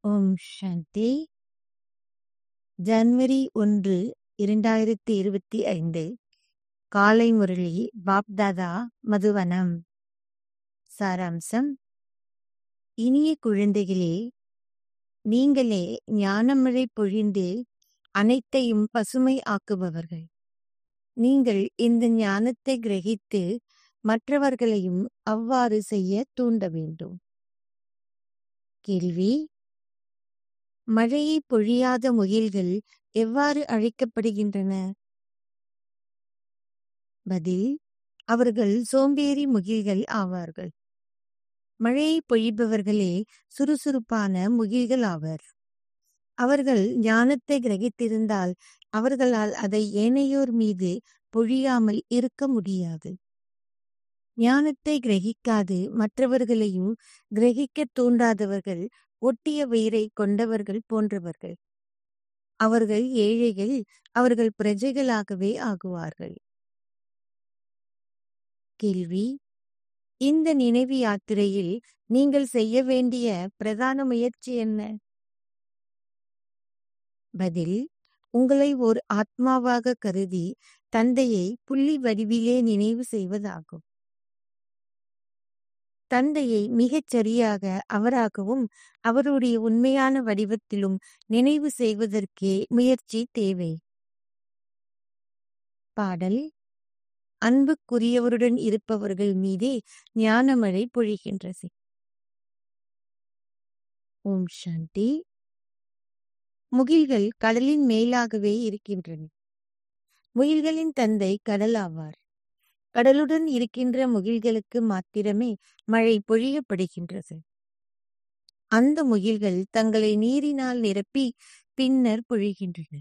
ஓம் சாந்தி ஜனவரி ஒன்று இரண்டாயிரத்தி இருபத்தி ஐந்து காலை முரளி பாப்தாதா மதுவனம் சாராம்சம் இனிய குழந்தைகளே நீங்களே ஞானமழை பொழிந்து அனைத்தையும் பசுமை ஆக்குபவர்கள் நீங்கள் இந்த ஞானத்தை கிரகித்து மற்றவர்களையும் அவ்வாறு செய்ய தூண்ட வேண்டும் கேள்வி மழையை பொழியாத முகில்கள் எவ்வாறு அழைக்கப்படுகின்றன பதில் அவர்கள் சோம்பேறி முகில்கள் ஆவார்கள் மழையை பொழிபவர்களே சுறுசுறுப்பான முகில்கள் ஆவர் அவர்கள் ஞானத்தை கிரகித்திருந்தால் அவர்களால் அதை ஏனையோர் மீது பொழியாமல் இருக்க முடியாது ஞானத்தை கிரகிக்காது மற்றவர்களையும் கிரகிக்க தூண்டாதவர்கள் ஒட்டிய வயிறை கொண்டவர்கள் போன்றவர்கள் அவர்கள் ஏழைகள் அவர்கள் பிரஜைகளாகவே ஆகுவார்கள் கேள்வி இந்த நினைவு யாத்திரையில் நீங்கள் செய்ய வேண்டிய பிரதான முயற்சி என்ன பதில் உங்களை ஒரு ஆத்மாவாக கருதி தந்தையை புள்ளி வடிவிலே நினைவு செய்வதாகும் தந்தையை மிகச் சரியாக அவராகவும் அவருடைய உண்மையான வடிவத்திலும் நினைவு செய்வதற்கே முயற்சி தேவை பாடல் அன்புக்குரியவருடன் இருப்பவர்கள் மீதே ஞானமழை பொழிகின்றது ஓம் சாந்தி முகில்கள் கடலின் மேலாகவே இருக்கின்றன முகில்களின் தந்தை கடல் ஆவார் கடலுடன் இருக்கின்ற முகில்களுக்கு மாத்திரமே மழை பொழியப்படுகின்றது அந்த முகில்கள் தங்களை நீரினால் நிரப்பி பின்னர் பொழிகின்றன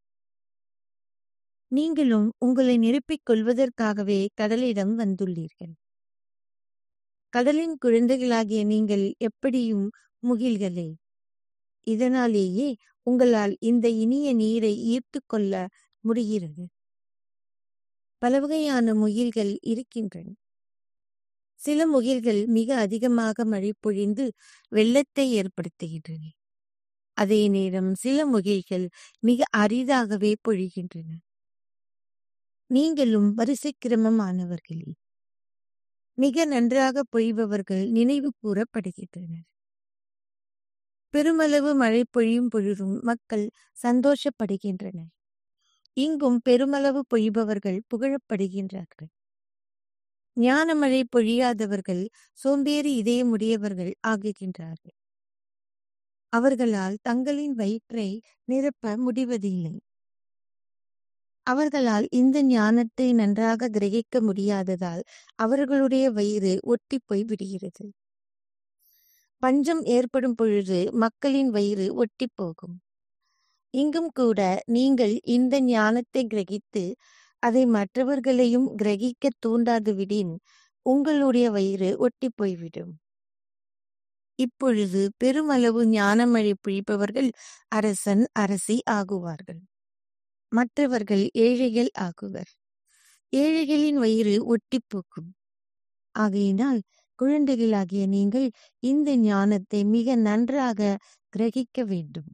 நீங்களும் உங்களை நிரப்பிக் கொள்வதற்காகவே கடலிடம் வந்துள்ளீர்கள் கடலின் குழந்தைகளாகிய நீங்கள் எப்படியும் முகில்களே இதனாலேயே உங்களால் இந்த இனிய நீரை ஈர்த்து கொள்ள முடிகிறது பல வகையான முகில்கள் இருக்கின்றன சில முகில்கள் மிக அதிகமாக மழை பொழிந்து வெள்ளத்தை ஏற்படுத்துகின்றன அதே நேரம் சில முகில்கள் மிக அரிதாகவே பொழிகின்றன நீங்களும் வரிசை கிரமமானவர்களே மிக நன்றாக பொழிபவர்கள் நினைவு கூறப்படுகின்றனர் பெருமளவு மழை பொழியும் பொழுதும் மக்கள் சந்தோஷப்படுகின்றனர் இங்கும் பெருமளவு பொழிபவர்கள் புகழப்படுகின்றார்கள் ஞானமழை பொழியாதவர்கள் சோம்பேறி இதயமுடையவர்கள் ஆகுகின்றார்கள் அவர்களால் தங்களின் வயிற்றை நிரப்ப முடிவதில்லை அவர்களால் இந்த ஞானத்தை நன்றாக கிரகிக்க முடியாததால் அவர்களுடைய வயிறு ஒட்டி போய் விடுகிறது பஞ்சம் ஏற்படும் பொழுது மக்களின் வயிறு ஒட்டி போகும் இங்கும் கூட நீங்கள் இந்த ஞானத்தை கிரகித்து அதை மற்றவர்களையும் கிரகிக்க தூண்டாது விடின் உங்களுடைய வயிறு ஒட்டி போய்விடும் இப்பொழுது பெருமளவு ஞானமழை பொழிப்பவர்கள் அரசன் அரசி ஆகுவார்கள் மற்றவர்கள் ஏழைகள் ஆகுவர் ஏழைகளின் வயிறு ஒட்டி போக்கும் ஆகையினால் குழந்தைகளாகிய நீங்கள் இந்த ஞானத்தை மிக நன்றாக கிரகிக்க வேண்டும்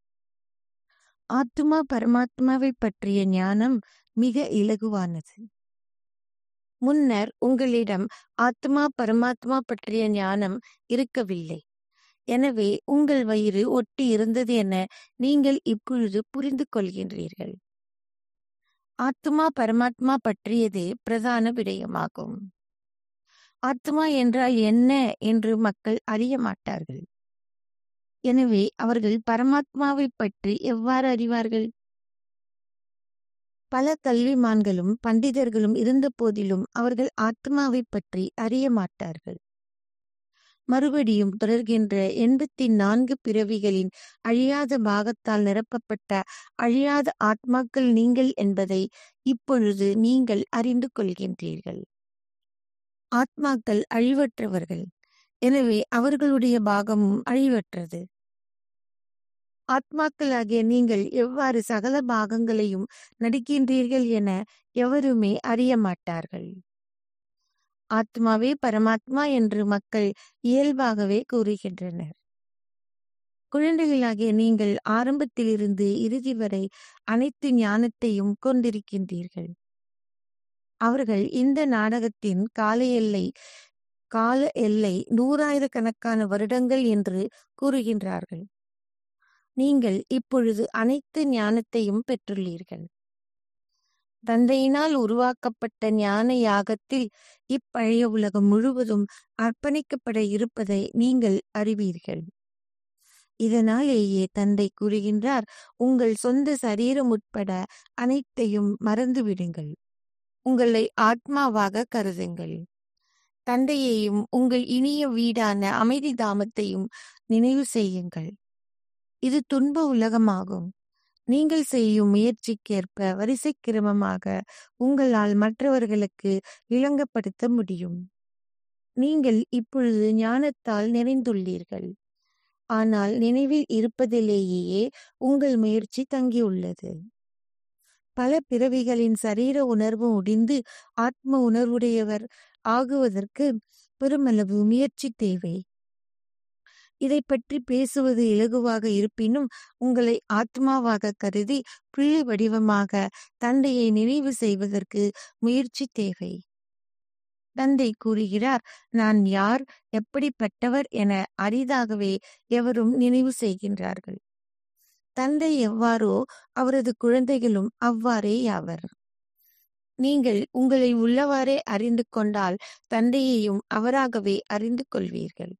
ஆத்மா பரமாத்மாவை பற்றிய ஞானம் மிக இலகுவானது முன்னர் உங்களிடம் ஆத்மா பரமாத்மா பற்றிய ஞானம் இருக்கவில்லை எனவே உங்கள் வயிறு ஒட்டி இருந்தது என நீங்கள் இப்பொழுது புரிந்து கொள்கின்றீர்கள் ஆத்மா பரமாத்மா பற்றியதே பிரதான விடயமாகும் ஆத்மா என்றால் என்ன என்று மக்கள் அறிய மாட்டார்கள் எனவே அவர்கள் பரமாத்மாவை பற்றி எவ்வாறு அறிவார்கள் பல கல்விமான்களும் பண்டிதர்களும் இருந்த போதிலும் அவர்கள் ஆத்மாவை பற்றி அறிய மாட்டார்கள் மறுபடியும் தொடர்கின்ற எண்பத்தி நான்கு பிறவிகளின் அழியாத பாகத்தால் நிரப்பப்பட்ட அழியாத ஆத்மாக்கள் நீங்கள் என்பதை இப்பொழுது நீங்கள் அறிந்து கொள்கின்றீர்கள் ஆத்மாக்கள் அழிவற்றவர்கள் எனவே அவர்களுடைய பாகமும் அழிவற்றது ஆத்மாக்களாகிய நீங்கள் எவ்வாறு சகல பாகங்களையும் நடிக்கின்றீர்கள் என எவருமே அறிய மாட்டார்கள் ஆத்மாவே பரமாத்மா என்று மக்கள் இயல்பாகவே கூறுகின்றனர் குழந்தைகளாகிய நீங்கள் ஆரம்பத்திலிருந்து இறுதி வரை அனைத்து ஞானத்தையும் கொண்டிருக்கின்றீர்கள் அவர்கள் இந்த நாடகத்தின் கால எல்லை கால எல்லை நூறாயிரக்கணக்கான வருடங்கள் என்று கூறுகின்றார்கள் நீங்கள் இப்பொழுது அனைத்து ஞானத்தையும் பெற்றுள்ளீர்கள் தந்தையினால் உருவாக்கப்பட்ட ஞான யாகத்தில் இப்பழைய உலகம் முழுவதும் அர்ப்பணிக்கப்பட இருப்பதை நீங்கள் அறிவீர்கள் இதனாலேயே தந்தை கூறுகின்றார் உங்கள் சொந்த சரீரம் உட்பட அனைத்தையும் மறந்துவிடுங்கள் உங்களை ஆத்மாவாக கருதுங்கள் தந்தையையும் உங்கள் இனிய வீடான அமைதி தாமத்தையும் நினைவு செய்யுங்கள் இது துன்ப உலகமாகும் நீங்கள் செய்யும் முயற்சிக்கேற்ப வரிசை கிரமமாக உங்களால் மற்றவர்களுக்கு விளங்கப்படுத்த முடியும் நீங்கள் இப்பொழுது ஞானத்தால் நிறைந்துள்ளீர்கள் ஆனால் நினைவில் இருப்பதிலேயே உங்கள் முயற்சி தங்கியுள்ளது பல பிறவிகளின் சரீர உணர்வு முடிந்து ஆத்ம உணர்வுடையவர் ஆகுவதற்கு பெருமளவு முயற்சி தேவை இதை பற்றி பேசுவது இலகுவாக இருப்பினும் உங்களை ஆத்மாவாக கருதி புள்ளி வடிவமாக தந்தையை நினைவு செய்வதற்கு முயற்சி தேவை தந்தை கூறுகிறார் நான் யார் எப்படிப்பட்டவர் என அரிதாகவே எவரும் நினைவு செய்கின்றார்கள் தந்தை எவ்வாறோ அவரது குழந்தைகளும் அவ்வாறே யாவர் நீங்கள் உங்களை உள்ளவாறே அறிந்து கொண்டால் தந்தையையும் அவராகவே அறிந்து கொள்வீர்கள்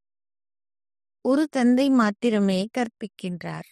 ஒரு தந்தை மாத்திரமே கற்பிக்கின்றார்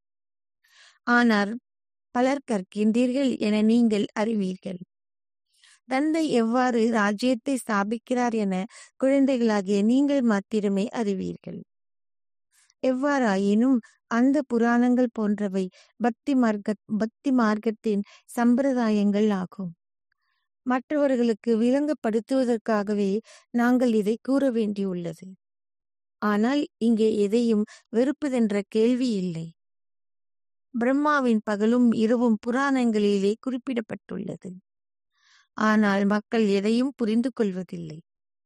ஆனால் பலர் கற்கின்றீர்கள் என நீங்கள் அறிவீர்கள் தந்தை எவ்வாறு ராஜ்யத்தை ஸ்தாபிக்கிறார் என குழந்தைகளாகிய நீங்கள் மாத்திரமே அறிவீர்கள் எவ்வாறாயினும் அந்த புராணங்கள் போன்றவை பக்தி மார்க்க பக்தி மார்க்கத்தின் சம்பிரதாயங்கள் ஆகும் மற்றவர்களுக்கு விளங்கப்படுத்துவதற்காகவே நாங்கள் இதை கூற வேண்டியுள்ளது ஆனால் இங்கே எதையும் வெறுப்பதென்ற கேள்வி இல்லை பிரம்மாவின் பகலும் இரவும் புராணங்களிலே குறிப்பிடப்பட்டுள்ளது ஆனால் மக்கள் எதையும் புரிந்து கொள்வதில்லை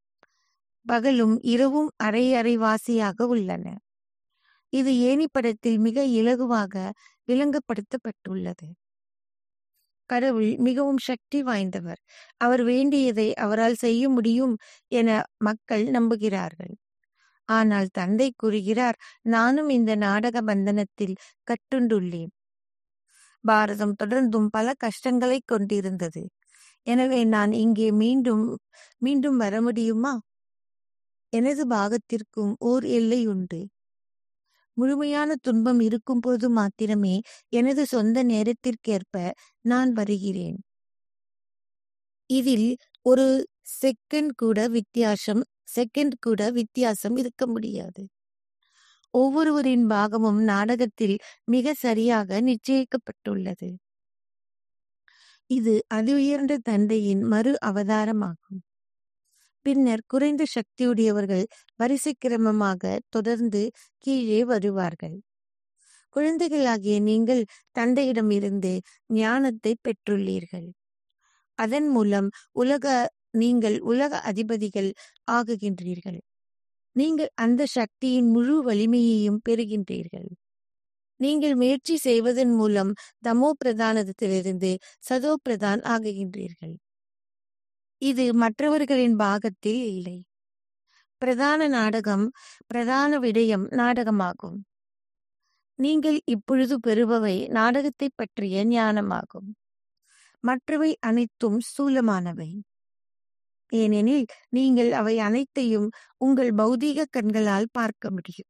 பகலும் இரவும் அரை அரைவாசியாக உள்ளன இது ஏணி படத்தில் மிக இலகுவாக விளங்கப்படுத்தப்பட்டுள்ளது கடவுள் மிகவும் சக்தி வாய்ந்தவர் அவர் வேண்டியதை அவரால் செய்ய முடியும் என மக்கள் நம்புகிறார்கள் ஆனால் தந்தை கூறுகிறார் நானும் இந்த நாடக பந்தனத்தில் கட்டுண்டுள்ளேன் பாரதம் தொடர்ந்தும் பல கஷ்டங்களை கொண்டிருந்தது எனவே நான் இங்கே மீண்டும் மீண்டும் வர முடியுமா எனது பாகத்திற்கும் ஓர் எல்லை உண்டு முழுமையான துன்பம் இருக்கும்போது மாத்திரமே எனது சொந்த நேரத்திற்கேற்ப நான் வருகிறேன் இதில் ஒரு செகண்ட் கூட வித்தியாசம் செகண்ட் கூட வித்தியாசம் இருக்க முடியாது ஒவ்வொருவரின் பாகமும் நாடகத்தில் மிக சரியாக நிச்சயிக்கப்பட்டுள்ளது இது அதி உயர்ந்த தந்தையின் மறு அவதாரமாகும் பின்னர் குறைந்த சக்தியுடையவர்கள் வரிசை கிரமமாக தொடர்ந்து கீழே வருவார்கள் குழந்தைகளாகிய நீங்கள் தந்தையிடமிருந்து ஞானத்தை பெற்றுள்ளீர்கள் அதன் மூலம் உலக நீங்கள் உலக அதிபதிகள் ஆகுகின்றீர்கள் நீங்கள் அந்த சக்தியின் முழு வலிமையையும் பெறுகின்றீர்கள் நீங்கள் முயற்சி செய்வதன் மூலம் தமோ பிரதானத்திலிருந்து சதோ பிரதான் ஆகுகின்றீர்கள் இது மற்றவர்களின் பாகத்தில் இல்லை பிரதான நாடகம் பிரதான விடயம் நாடகமாகும் நீங்கள் இப்பொழுது பெறுபவை நாடகத்தை பற்றிய ஞானமாகும் மற்றவை அனைத்தும் ஸ்தூலமானவை ஏனெனில் நீங்கள் அவை அனைத்தையும் உங்கள் பௌதீக கண்களால் பார்க்க முடியும்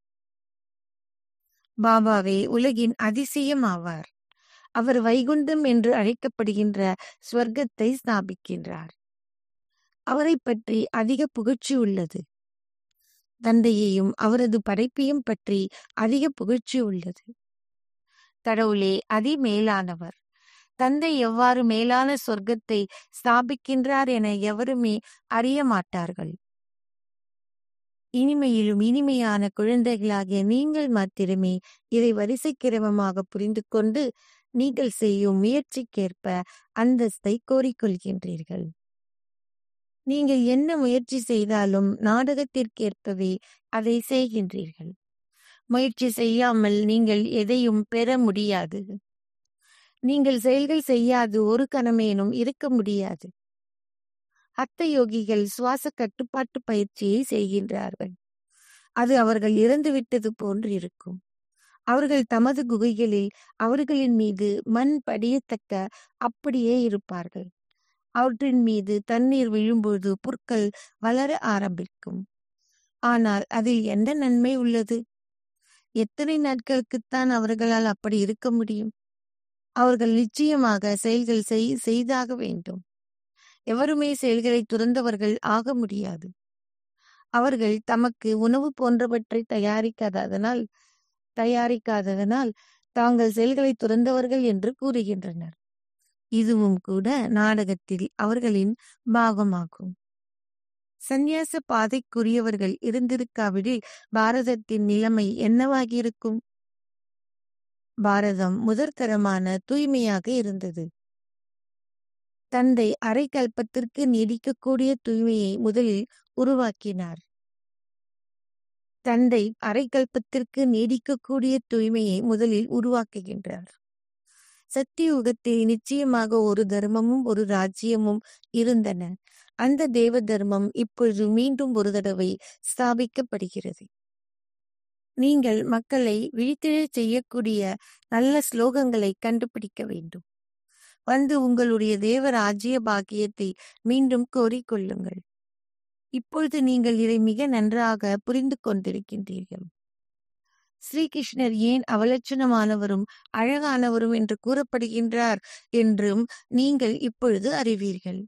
பாபாவே உலகின் அதிசயம் ஆவார் அவர் வைகுண்டம் என்று அழைக்கப்படுகின்ற ஸ்வர்க்கத்தை ஸ்தாபிக்கின்றார் அவரை பற்றி அதிக புகழ்ச்சி உள்ளது தந்தையையும் அவரது படைப்பையும் பற்றி அதிக புகழ்ச்சி உள்ளது கடவுளே அதி மேலானவர் தந்தை எவ்வாறு மேலான சொர்க்கத்தை ஸ்தாபிக்கின்றார் என எவருமே அறிய மாட்டார்கள் இனிமையிலும் இனிமையான குழந்தைகளாகிய நீங்கள் மாத்திரமே இதை வரிசை கிரமமாக புரிந்து கொண்டு நீங்கள் செய்யும் முயற்சிக்கேற்ப அந்தஸ்தை கோரிக்கொள்கின்றீர்கள் நீங்கள் என்ன முயற்சி செய்தாலும் நாடகத்திற்கேற்பவே அதை செய்கின்றீர்கள் முயற்சி செய்யாமல் நீங்கள் எதையும் பெற முடியாது நீங்கள் செயல்கள் செய்யாது ஒரு கணமேனும் இருக்க முடியாது அத்த யோகிகள் சுவாச கட்டுப்பாட்டு பயிற்சியை செய்கின்றார்கள் அது அவர்கள் இறந்துவிட்டது போன்று இருக்கும் அவர்கள் தமது குகைகளில் அவர்களின் மீது மண் படியத்தக்க அப்படியே இருப்பார்கள் அவற்றின் மீது தண்ணீர் விழும்போது புற்கள் வளர ஆரம்பிக்கும் ஆனால் அதில் என்ன நன்மை உள்ளது எத்தனை நாட்களுக்குத்தான் அவர்களால் அப்படி இருக்க முடியும் அவர்கள் நிச்சயமாக செயல்கள் செய் செய்தாக வேண்டும் எவருமே செயல்களை துறந்தவர்கள் ஆக முடியாது அவர்கள் தமக்கு உணவு போன்றவற்றை தயாரிக்காததனால் தயாரிக்காததனால் தாங்கள் செயல்களை துறந்தவர்கள் என்று கூறுகின்றனர் இதுவும் கூட நாடகத்தில் அவர்களின் பாகமாகும் சந்நியாச பாதைக்குரியவர்கள் இருந்திருக்காவிடில் பாரதத்தின் நிலைமை என்னவாகியிருக்கும் பாரதம் முதற்தரமான தூய்மையாக இருந்தது தந்தை அரை கல்பத்திற்கு நீடிக்கக்கூடிய தூய்மையை முதலில் உருவாக்கினார் தந்தை அரை கல்பத்திற்கு நீடிக்கக்கூடிய தூய்மையை முதலில் உருவாக்குகின்றார் சத்தியுகத்தில் நிச்சயமாக ஒரு தர்மமும் ஒரு ராஜ்யமும் இருந்தன அந்த தேவ தர்மம் இப்பொழுது மீண்டும் ஒரு தடவை ஸ்தாபிக்கப்படுகிறது நீங்கள் மக்களை விழித்திழச் செய்யக்கூடிய நல்ல ஸ்லோகங்களை கண்டுபிடிக்க வேண்டும் வந்து உங்களுடைய தேவ ராஜ்ய பாக்கியத்தை மீண்டும் கோரிக்கொள்ளுங்கள் இப்பொழுது நீங்கள் இதை மிக நன்றாக புரிந்து கொண்டிருக்கின்றீர்கள் ஸ்ரீகிருஷ்ணர் ஏன் அவலட்சணமானவரும் அழகானவரும் என்று கூறப்படுகின்றார் என்றும் நீங்கள் இப்பொழுது அறிவீர்கள்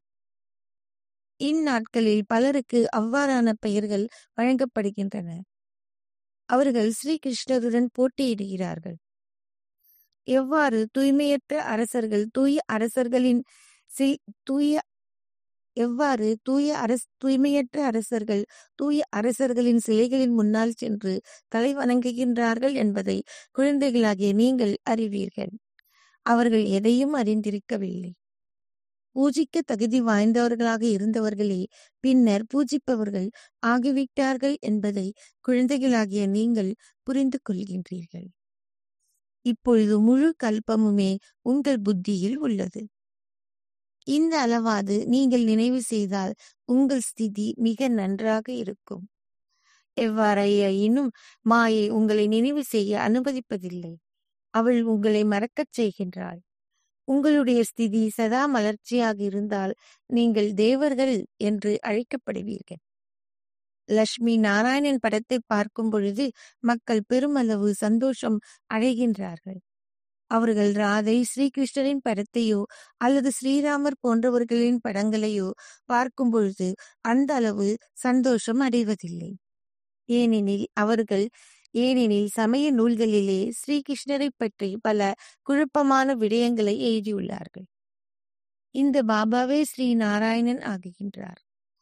இந்நாட்களில் பலருக்கு அவ்வாறான பெயர்கள் வழங்கப்படுகின்றன அவர்கள் ஸ்ரீகிருஷ்ணருடன் போட்டியிடுகிறார்கள் எவ்வாறு தூய்மையற்ற அரசர்கள் தூய அரசர்களின் தூய எவ்வாறு தூய அரச தூய்மையற்ற அரசர்கள் தூய அரசர்களின் சிலைகளின் முன்னால் சென்று தலை வணங்குகின்றார்கள் என்பதை குழந்தைகளாகிய நீங்கள் அறிவீர்கள் அவர்கள் எதையும் அறிந்திருக்கவில்லை பூஜிக்க தகுதி வாய்ந்தவர்களாக இருந்தவர்களே பின்னர் பூஜிப்பவர்கள் ஆகிவிட்டார்கள் என்பதை குழந்தைகளாகிய நீங்கள் புரிந்து கொள்கின்றீர்கள் இப்பொழுது முழு கல்பமுமே உங்கள் புத்தியில் உள்ளது இந்த அளவாது நீங்கள் நினைவு செய்தால் உங்கள் ஸ்திதி மிக நன்றாக இருக்கும் எவ்வாறாயினும் மாயை உங்களை நினைவு செய்ய அனுமதிப்பதில்லை அவள் உங்களை மறக்கச் செய்கின்றாள் உங்களுடைய ஸ்திதி சதா மலர்ச்சியாக இருந்தால் நீங்கள் தேவர்கள் என்று அழைக்கப்படுவீர்கள் லட்சுமி நாராயணன் படத்தை பார்க்கும் பொழுது மக்கள் பெருமளவு சந்தோஷம் அடைகின்றார்கள் அவர்கள் ராதை ஸ்ரீகிருஷ்ணரின் படத்தையோ அல்லது ஸ்ரீராமர் போன்றவர்களின் படங்களையோ பார்க்கும் பொழுது அந்த அளவு சந்தோஷம் அடைவதில்லை ஏனெனில் அவர்கள் ஏனெனில் சமய நூல்களிலே ஸ்ரீகிருஷ்ணரை பற்றி பல குழப்பமான விடயங்களை எழுதியுள்ளார்கள் இந்த பாபாவே ஸ்ரீ நாராயணன் ஆகுகின்றார்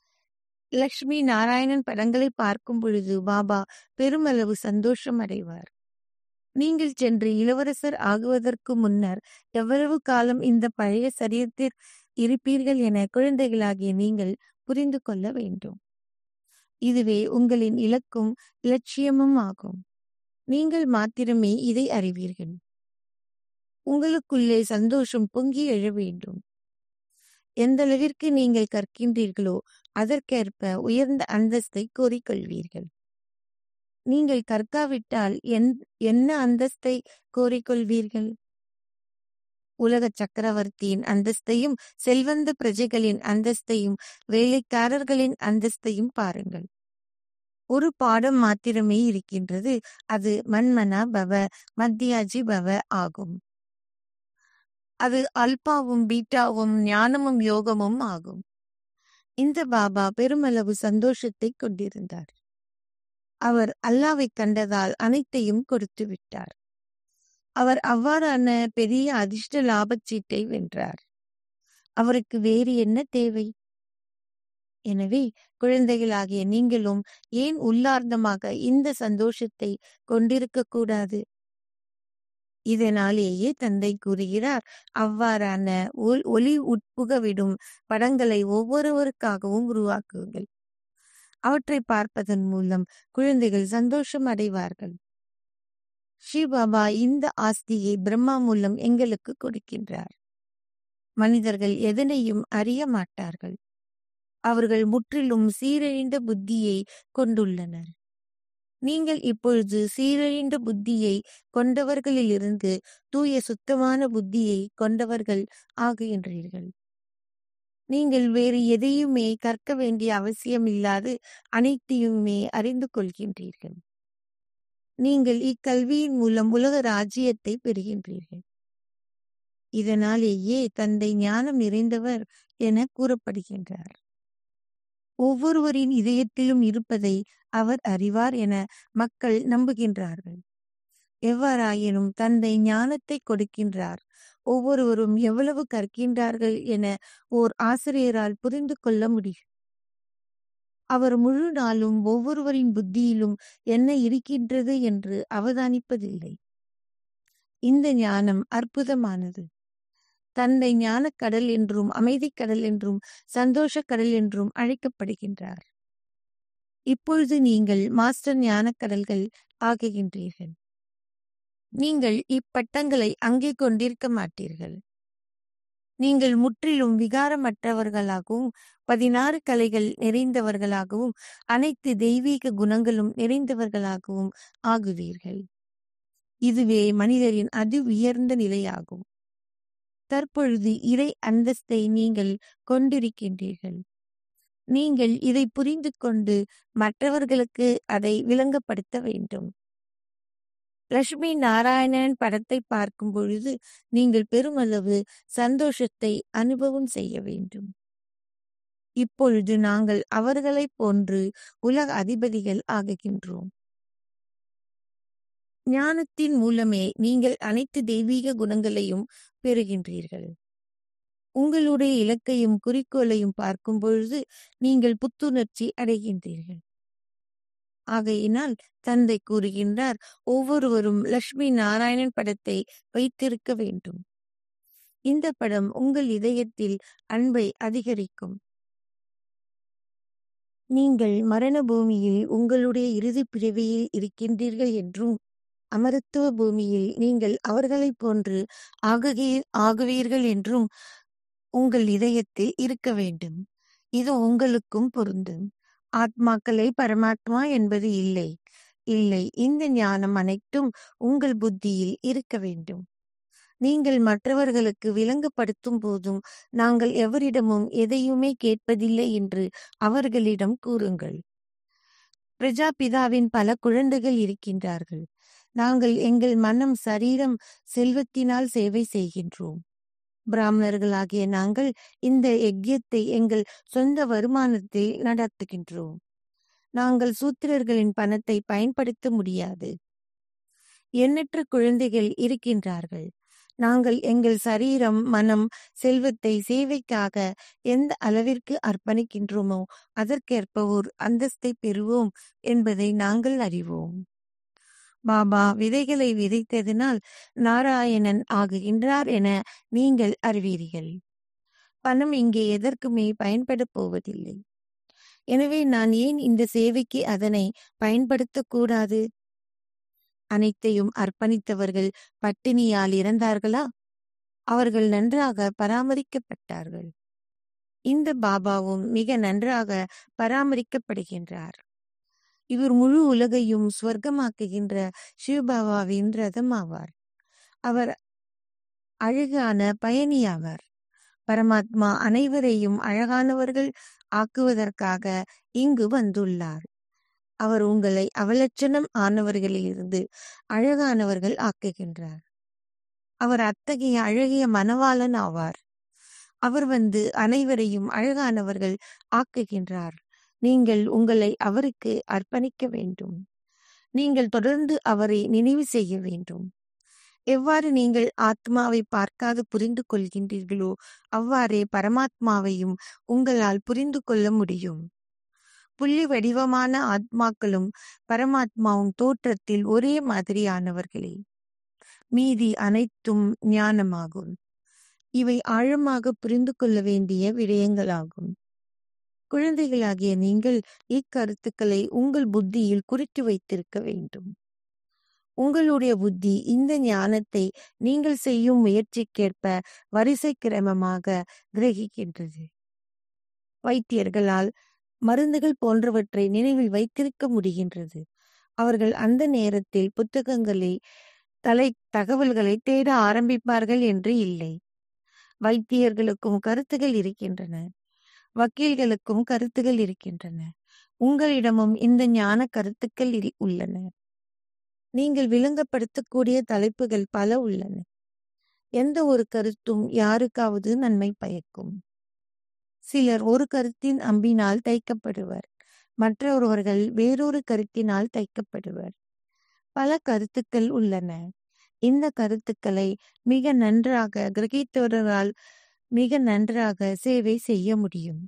லக்ஷ்மி நாராயணன் படங்களை பார்க்கும் பொழுது பாபா பெருமளவு சந்தோஷம் அடைவார் நீங்கள் சென்று இளவரசர் ஆகுவதற்கு முன்னர் எவ்வளவு காலம் இந்த பழைய சரீரத்தில் இருப்பீர்கள் என குழந்தைகளாகிய நீங்கள் புரிந்து கொள்ள வேண்டும் இதுவே உங்களின் இலக்கும் இலட்சியமும் ஆகும் நீங்கள் மாத்திரமே இதை அறிவீர்கள் உங்களுக்குள்ளே சந்தோஷம் பொங்கி எழ வேண்டும் எந்த அளவிற்கு நீங்கள் கற்கின்றீர்களோ அதற்கேற்ப உயர்ந்த அந்தஸ்தை கோரிக்கொள்வீர்கள் நீங்கள் கற்காவிட்டால் என் என்ன அந்தஸ்தை கோரிக்கொள்வீர்கள் உலக சக்கரவர்த்தியின் அந்தஸ்தையும் செல்வந்த பிரஜைகளின் அந்தஸ்தையும் வேலைக்காரர்களின் அந்தஸ்தையும் பாருங்கள் ஒரு பாடம் மாத்திரமே இருக்கின்றது அது மன்மனா பவ மத்தியாஜி பவ ஆகும் அது அல்பாவும் பீட்டாவும் ஞானமும் யோகமும் ஆகும் இந்த பாபா பெருமளவு சந்தோஷத்தை கொண்டிருந்தார் அவர் அல்லாவை கண்டதால் அனைத்தையும் கொடுத்து விட்டார் அவர் அவ்வாறான பெரிய அதிர்ஷ்ட லாபச் சீட்டை வென்றார் அவருக்கு வேறு என்ன தேவை எனவே குழந்தைகளாகிய நீங்களும் ஏன் உள்ளார்ந்தமாக இந்த சந்தோஷத்தை கொண்டிருக்க கூடாது இதனாலேயே தந்தை கூறுகிறார் அவ்வாறான ஒளி உட்புகவிடும் படங்களை ஒவ்வொருவருக்காகவும் உருவாக்குங்கள் அவற்றை பார்ப்பதன் மூலம் குழந்தைகள் சந்தோஷம் அடைவார்கள் ஸ்ரீபாபா இந்த ஆஸ்தியை பிரம்மா மூலம் எங்களுக்கு கொடுக்கின்றார் மனிதர்கள் எதனையும் அறிய மாட்டார்கள் அவர்கள் முற்றிலும் சீரழிந்த புத்தியை கொண்டுள்ளனர் நீங்கள் இப்பொழுது சீரழிந்த புத்தியை கொண்டவர்களிலிருந்து தூய சுத்தமான புத்தியை கொண்டவர்கள் ஆகுகின்றீர்கள் நீங்கள் வேறு எதையுமே கற்க வேண்டிய அவசியமில்லாது அனைத்தையுமே அறிந்து கொள்கின்றீர்கள் நீங்கள் இக்கல்வியின் மூலம் உலக ராஜ்யத்தை பெறுகின்றீர்கள் இதனாலேயே தந்தை ஞானம் நிறைந்தவர் என கூறப்படுகின்றார் ஒவ்வொருவரின் இதயத்திலும் இருப்பதை அவர் அறிவார் என மக்கள் நம்புகின்றார்கள் எவ்வாறாயினும் தந்தை ஞானத்தை கொடுக்கின்றார் ஒவ்வொருவரும் எவ்வளவு கற்கின்றார்கள் என ஓர் ஆசிரியரால் புரிந்து கொள்ள முடியும் அவர் முழு நாளும் ஒவ்வொருவரின் புத்தியிலும் என்ன இருக்கின்றது என்று அவதானிப்பதில்லை இந்த ஞானம் அற்புதமானது தந்தை ஞானக்கடல் என்றும் அமைதிக்கடல் என்றும் சந்தோஷக்கடல் என்றும் அழைக்கப்படுகின்றார் இப்பொழுது நீங்கள் மாஸ்டர் ஞானக்கடல்கள் ஆகுகின்றீர்கள் நீங்கள் இப்பட்டங்களை அங்கே கொண்டிருக்க மாட்டீர்கள் நீங்கள் முற்றிலும் விகாரமற்றவர்களாகவும் பதினாறு கலைகள் நிறைந்தவர்களாகவும் அனைத்து தெய்வீக குணங்களும் நிறைந்தவர்களாகவும் ஆகுவீர்கள் இதுவே மனிதரின் அதி உயர்ந்த நிலையாகும் தற்பொழுது இறை அந்தஸ்தை நீங்கள் கொண்டிருக்கின்றீர்கள் நீங்கள் இதை புரிந்து கொண்டு மற்றவர்களுக்கு அதை விளங்கப்படுத்த வேண்டும் லட்சுமி நாராயணன் படத்தை பார்க்கும் பொழுது நீங்கள் பெருமளவு சந்தோஷத்தை அனுபவம் செய்ய வேண்டும் இப்பொழுது நாங்கள் அவர்களைப் போன்று உலக அதிபதிகள் ஆகுகின்றோம் ஞானத்தின் மூலமே நீங்கள் அனைத்து தெய்வீக குணங்களையும் பெறுகின்றீர்கள் உங்களுடைய இலக்கையும் குறிக்கோளையும் பார்க்கும் பொழுது நீங்கள் புத்துணர்ச்சி அடைகின்றீர்கள் ஆகையினால் தந்தை கூறுகின்றார் ஒவ்வொருவரும் லட்சுமி நாராயணன் படத்தை வைத்திருக்க வேண்டும் இந்த படம் உங்கள் இதயத்தில் அன்பை அதிகரிக்கும் நீங்கள் மரண பூமியில் உங்களுடைய இறுதி பிறவியில் இருக்கின்றீர்கள் என்றும் அமரத்துவ பூமியில் நீங்கள் அவர்களைப் போன்று ஆகுகே ஆகுவீர்கள் என்றும் உங்கள் இதயத்தில் இருக்க வேண்டும் இது உங்களுக்கும் பொருந்தும் ஆத்மாக்களை பரமாத்மா என்பது இல்லை இல்லை இந்த ஞானம் அனைத்தும் உங்கள் புத்தியில் இருக்க வேண்டும் நீங்கள் மற்றவர்களுக்கு விளங்கப்படுத்தும் போதும் நாங்கள் எவரிடமும் எதையுமே கேட்பதில்லை என்று அவர்களிடம் கூறுங்கள் பிரஜாபிதாவின் பல குழந்தைகள் இருக்கின்றார்கள் நாங்கள் எங்கள் மனம் சரீரம் செல்வத்தினால் சேவை செய்கின்றோம் பிராமணர்களாகிய நாங்கள் இந்த யஜ்யத்தை எங்கள் சொந்த வருமானத்தில் நடத்துகின்றோம் நாங்கள் சூத்திரர்களின் பணத்தை பயன்படுத்த முடியாது எண்ணற்ற குழந்தைகள் இருக்கின்றார்கள் நாங்கள் எங்கள் சரீரம் மனம் செல்வத்தை சேவைக்காக எந்த அளவிற்கு அர்ப்பணிக்கின்றோமோ அதற்கேற்ப ஒரு அந்தஸ்தை பெறுவோம் என்பதை நாங்கள் அறிவோம் பாபா விதைகளை விதைத்ததினால் நாராயணன் ஆகுகின்றார் என நீங்கள் அறிவீர்கள் பணம் இங்கே எதற்குமே பயன்பட போவதில்லை எனவே நான் ஏன் இந்த சேவைக்கு அதனை பயன்படுத்தக்கூடாது அனைத்தையும் அர்ப்பணித்தவர்கள் பட்டினியால் இறந்தார்களா அவர்கள் நன்றாக பராமரிக்கப்பட்டார்கள் இந்த பாபாவும் மிக நன்றாக பராமரிக்கப்படுகின்றார் இவர் முழு உலகையும் ஸ்வர்க்கமாக்குகின்ற சிவபாபாவின் ரதம் ஆவார் அவர் அழகான பயணியாவார் பரமாத்மா அனைவரையும் அழகானவர்கள் ஆக்குவதற்காக இங்கு வந்துள்ளார் அவர் உங்களை அவலட்சணம் ஆனவர்களிலிருந்து அழகானவர்கள் ஆக்குகின்றார் அவர் அத்தகைய அழகிய மனவாளன் ஆவார் அவர் வந்து அனைவரையும் அழகானவர்கள் ஆக்குகின்றார் நீங்கள் உங்களை அவருக்கு அர்ப்பணிக்க வேண்டும் நீங்கள் தொடர்ந்து அவரை நினைவு செய்ய வேண்டும் எவ்வாறு நீங்கள் ஆத்மாவை பார்க்காது புரிந்து கொள்கின்றீர்களோ அவ்வாறே பரமாத்மாவையும் உங்களால் புரிந்து கொள்ள முடியும் புள்ளி வடிவமான ஆத்மாக்களும் பரமாத்மாவும் தோற்றத்தில் ஒரே மாதிரியானவர்களே மீதி அனைத்தும் ஞானமாகும் இவை ஆழமாக புரிந்து கொள்ள வேண்டிய விடயங்களாகும் குழந்தைகளாகிய நீங்கள் இக்கருத்துக்களை உங்கள் புத்தியில் குறித்து வைத்திருக்க வேண்டும் உங்களுடைய புத்தி இந்த ஞானத்தை நீங்கள் செய்யும் முயற்சிக்கேற்ப வரிசை கிரமமாக கிரகிக்கின்றது வைத்தியர்களால் மருந்துகள் போன்றவற்றை நினைவில் வைத்திருக்க முடிகின்றது அவர்கள் அந்த நேரத்தில் புத்தகங்களை தலை தகவல்களை தேட ஆரம்பிப்பார்கள் என்று இல்லை வைத்தியர்களுக்கும் கருத்துகள் இருக்கின்றன வக்கீல்களுக்கும் கருத்துகள் இருக்கின்றன உங்களிடமும் இந்த ஞான கருத்துக்கள் இல்- உள்ளன நீங்கள் விளங்கப்படுத்தக்கூடிய தலைப்புகள் பல உள்ளன எந்த ஒரு கருத்தும் யாருக்காவது நன்மை பயக்கும் சிலர் ஒரு கருத்தின் அம்பினால் தைக்கப்படுவர் மற்றொருவர்கள் வேறொரு கருத்தினால் தைக்கப்படுவர் பல கருத்துக்கள் உள்ளன இந்த கருத்துக்களை மிக நன்றாக கிரகித்தவர்களால் மிக நன்றாக சேவை செய்ய முடியும்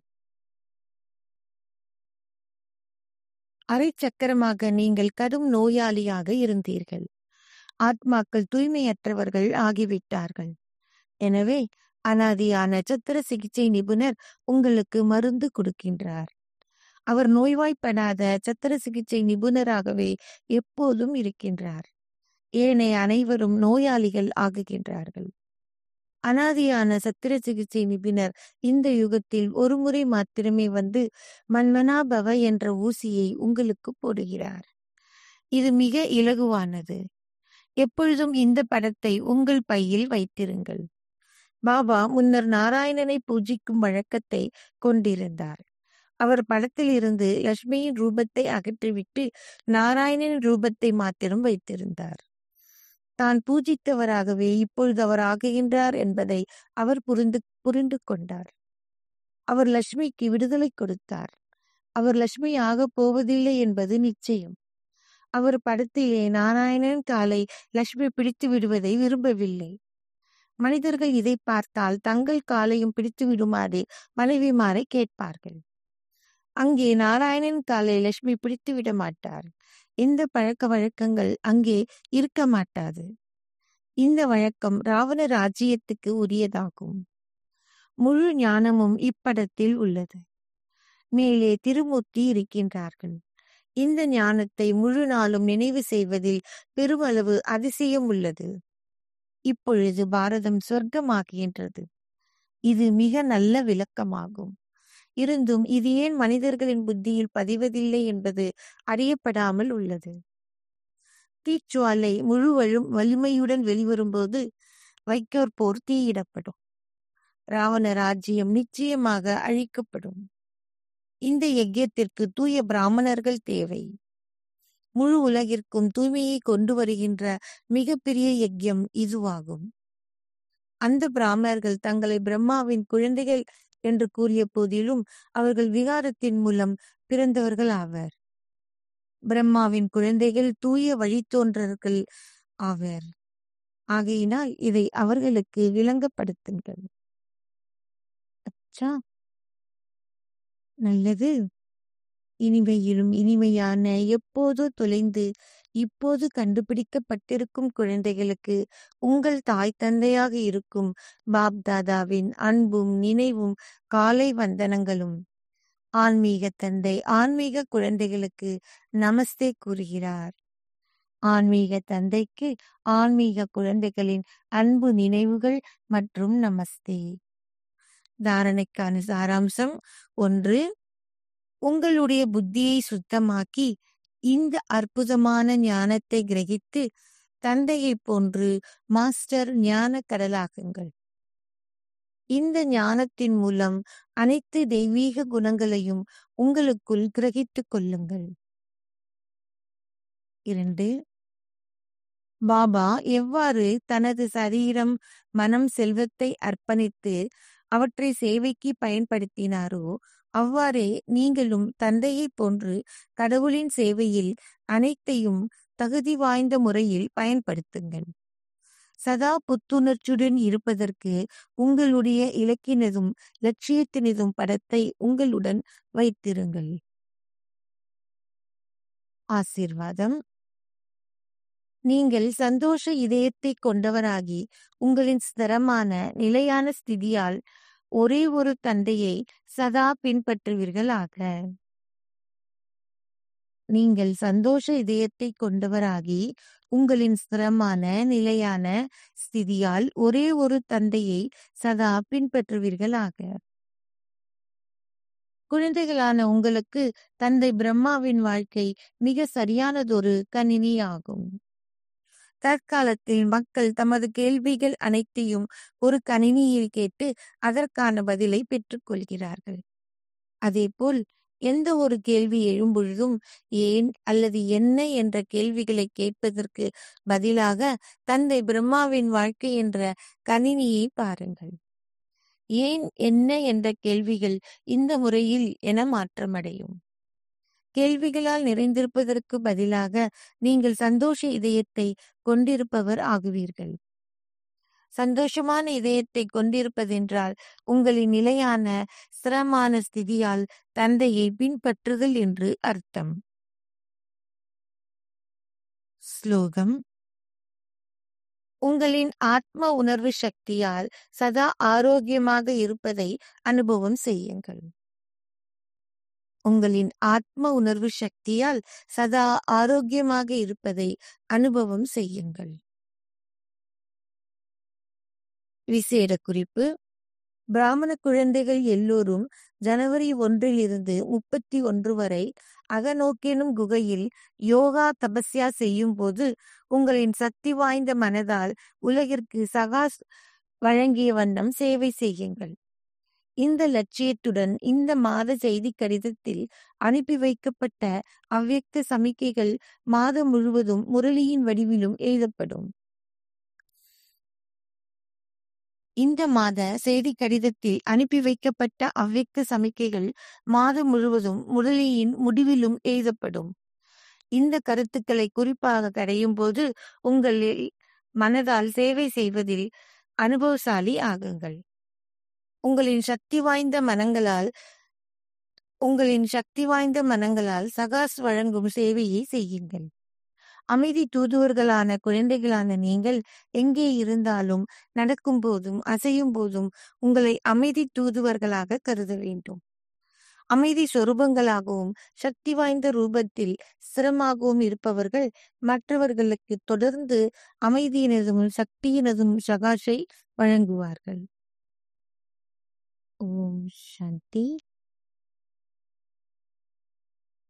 அரை சக்கரமாக நீங்கள் கடும் நோயாளியாக இருந்தீர்கள் ஆத்மாக்கள் தூய்மையற்றவர்கள் ஆகிவிட்டார்கள் எனவே அனாதியான நட்சத்திர சிகிச்சை நிபுணர் உங்களுக்கு மருந்து கொடுக்கின்றார் அவர் நோய்வாய்ப்படாத சத்திர சிகிச்சை நிபுணராகவே எப்போதும் இருக்கின்றார் ஏனைய அனைவரும் நோயாளிகள் ஆகுகின்றார்கள் அனாதியான சத்திர சிகிச்சை நிபுணர் இந்த யுகத்தில் ஒரு முறை மாத்திரமே வந்து மன்மனாபவ என்ற ஊசியை உங்களுக்கு போடுகிறார் இது மிக இலகுவானது எப்பொழுதும் இந்த படத்தை உங்கள் பையில் வைத்திருங்கள் பாபா முன்னர் நாராயணனை பூஜிக்கும் வழக்கத்தை கொண்டிருந்தார் அவர் படத்தில் இருந்து லட்சுமியின் ரூபத்தை அகற்றிவிட்டு நாராயணனின் ரூபத்தை மாத்திரம் வைத்திருந்தார் தான் பூஜித்தவராகவே இப்பொழுது அவர் ஆகுகின்றார் என்பதை அவர் புரிந்து புரிந்து கொண்டார் அவர் லட்சுமிக்கு விடுதலை கொடுத்தார் அவர் லட்சுமி ஆகப் போவதில்லை என்பது நிச்சயம் அவர் படத்திலே நாராயணன் காலை லட்சுமி பிடித்து விடுவதை விரும்பவில்லை மனிதர்கள் இதை பார்த்தால் தங்கள் காலையும் பிடித்து விடுமாறு மனைவிமாரை கேட்பார்கள் அங்கே நாராயணன் காலை லட்சுமி பிடித்து விட மாட்டார் இந்த பழக்க வழக்கங்கள் அங்கே இருக்க மாட்டாது இந்த வழக்கம் ராவண ராஜ்யத்துக்கு உரியதாகும் முழு ஞானமும் இப்படத்தில் உள்ளது மேலே திருமூர்த்தி இருக்கின்றார்கள் இந்த ஞானத்தை முழு நாளும் நினைவு செய்வதில் பெருமளவு அதிசயம் உள்ளது இப்பொழுது பாரதம் சொர்க்கமாகின்றது இது மிக நல்ல விளக்கமாகும் இருந்தும் இது ஏன் மனிதர்களின் புத்தியில் பதிவதில்லை என்பது அறியப்படாமல் உள்ளது தீச்சுவாலை முழு வலும் வலிமையுடன் வெளிவரும்போது வைக்கோர் போர் தீயிடப்படும் ராவண ராஜ்யம் நிச்சயமாக அழிக்கப்படும் இந்த யஜ்யத்திற்கு தூய பிராமணர்கள் தேவை முழு உலகிற்கும் தூய்மையை கொண்டு வருகின்ற மிகப்பெரிய யஜ்யம் இதுவாகும் அந்த பிராமணர்கள் தங்களை பிரம்மாவின் குழந்தைகள் என்று கூறிய போதிலும் அவர்கள் விகாரத்தின் மூலம் பிறந்தவர்கள் ஆவர் பிரம்மாவின் குழந்தைகள் தூய வழித்தோன்றர்கள் ஆவர் ஆகையினால் இதை அவர்களுக்கு விளங்கப்படுத்துங்கள் அச்சா நல்லது இனிமையிலும் இனிமையான எப்போதோ தொலைந்து இப்போது கண்டுபிடிக்கப்பட்டிருக்கும் குழந்தைகளுக்கு உங்கள் தாய் தந்தையாக இருக்கும் பாப் தாதாவின் அன்பும் நினைவும் காலை வந்தனங்களும் ஆன்மீக தந்தை ஆன்மீக குழந்தைகளுக்கு நமஸ்தே கூறுகிறார் ஆன்மீக தந்தைக்கு ஆன்மீக குழந்தைகளின் அன்பு நினைவுகள் மற்றும் நமஸ்தே தாரணைக்கான சாராம்சம் ஒன்று உங்களுடைய புத்தியை சுத்தமாக்கி இந்த அற்புதமான ஞானத்தை கிரகித்து தந்தையைப் போன்று மாஸ்டர் ஞான கடலாகுங்கள் இந்த ஞானத்தின் மூலம் அனைத்து தெய்வீக குணங்களையும் உங்களுக்குள் கிரகித்துக் கொள்ளுங்கள் இரண்டு பாபா எவ்வாறு தனது சரீரம் மனம் செல்வத்தை அர்ப்பணித்து அவற்றை சேவைக்கு பயன்படுத்தினாரோ அவ்வாறே நீங்களும் தந்தையைப் போன்று கடவுளின் சேவையில் அனைத்தையும் தகுதி வாய்ந்த முறையில் பயன்படுத்துங்கள் சதா புத்துணர்ச்சியுடன் இருப்பதற்கு உங்களுடைய இலக்கினதும் லட்சியத்தினதும் படத்தை உங்களுடன் வைத்திருங்கள் ஆசீர்வாதம் நீங்கள் சந்தோஷ இதயத்தை கொண்டவராகி உங்களின் ஸ்திரமான நிலையான ஸ்திதியால் ஒரே ஒரு தந்தையை சதா பின்பற்றுவீர்களாக நீங்கள் சந்தோஷ இதயத்தை கொண்டவராகி உங்களின் ஸ்திரமான நிலையான ஸ்திதியால் ஒரே ஒரு தந்தையை சதா பின்பற்றுவீர்களாக குழந்தைகளான உங்களுக்கு தந்தை பிரம்மாவின் வாழ்க்கை மிக சரியானதொரு கணினியாகும் தற்காலத்தில் மக்கள் தமது கேள்விகள் அனைத்தையும் ஒரு கணினியில் கேட்டு அதற்கான பதிலை பெற்றுக்கொள்கிறார்கள் அதேபோல் எந்த ஒரு கேள்வி எழும்பொழுதும் ஏன் அல்லது என்ன என்ற கேள்விகளை கேட்பதற்கு பதிலாக தந்தை பிரம்மாவின் வாழ்க்கை என்ற கணினியை பாருங்கள் ஏன் என்ன என்ற கேள்விகள் இந்த முறையில் என மாற்றமடையும் கேள்விகளால் நிறைந்திருப்பதற்கு பதிலாக நீங்கள் சந்தோஷ இதயத்தை கொண்டிருப்பவர் ஆகுவீர்கள் சந்தோஷமான இதயத்தை கொண்டிருப்பதென்றால் உங்களின் நிலையான ஸ்திரமான ஸ்திதியால் தந்தையை பின்பற்றுதல் என்று அர்த்தம் ஸ்லோகம் உங்களின் ஆத்ம உணர்வு சக்தியால் சதா ஆரோக்கியமாக இருப்பதை அனுபவம் செய்யுங்கள் உங்களின் ஆத்ம உணர்வு சக்தியால் சதா ஆரோக்கியமாக இருப்பதை அனுபவம் செய்யுங்கள் விசேட குறிப்பு பிராமண குழந்தைகள் எல்லோரும் ஜனவரி ஒன்றிலிருந்து முப்பத்தி ஒன்று வரை அகநோக்கெனும் குகையில் யோகா தபஸ்யா செய்யும் போது உங்களின் சக்தி வாய்ந்த மனதால் உலகிற்கு சகாஸ் வழங்கிய வண்ணம் சேவை செய்யுங்கள் இந்த லட்சியத்துடன் இந்த மாத செய்தி கடிதத்தில் அனுப்பி வைக்கப்பட்ட அவ்வியக்த சமிக்கைகள் மாதம் முழுவதும் முரளியின் வடிவிலும் எழுதப்படும் இந்த மாத செய்தி கடிதத்தில் அனுப்பி வைக்கப்பட்ட அவ்வியக்த சமிக்கைகள் மாதம் முழுவதும் முரளியின் முடிவிலும் எழுதப்படும் இந்த கருத்துக்களை குறிப்பாக கடையும் போது உங்களில் மனதால் சேவை செய்வதில் அனுபவசாலி ஆகுங்கள் உங்களின் சக்தி வாய்ந்த மனங்களால் உங்களின் சக்தி வாய்ந்த மனங்களால் சகாஸ் வழங்கும் சேவையை செய்யுங்கள் அமைதி தூதுவர்களான குழந்தைகளான நீங்கள் எங்கே இருந்தாலும் நடக்கும் போதும் அசையும் போதும் உங்களை அமைதி தூதுவர்களாக கருத வேண்டும் அமைதி சொரூபங்களாகவும் சக்தி வாய்ந்த ரூபத்தில் ஸ்திரமாகவும் இருப்பவர்கள் மற்றவர்களுக்கு தொடர்ந்து அமைதியினதும் சக்தியினதும் சகாஷை வழங்குவார்கள் ஓம் சாந்தி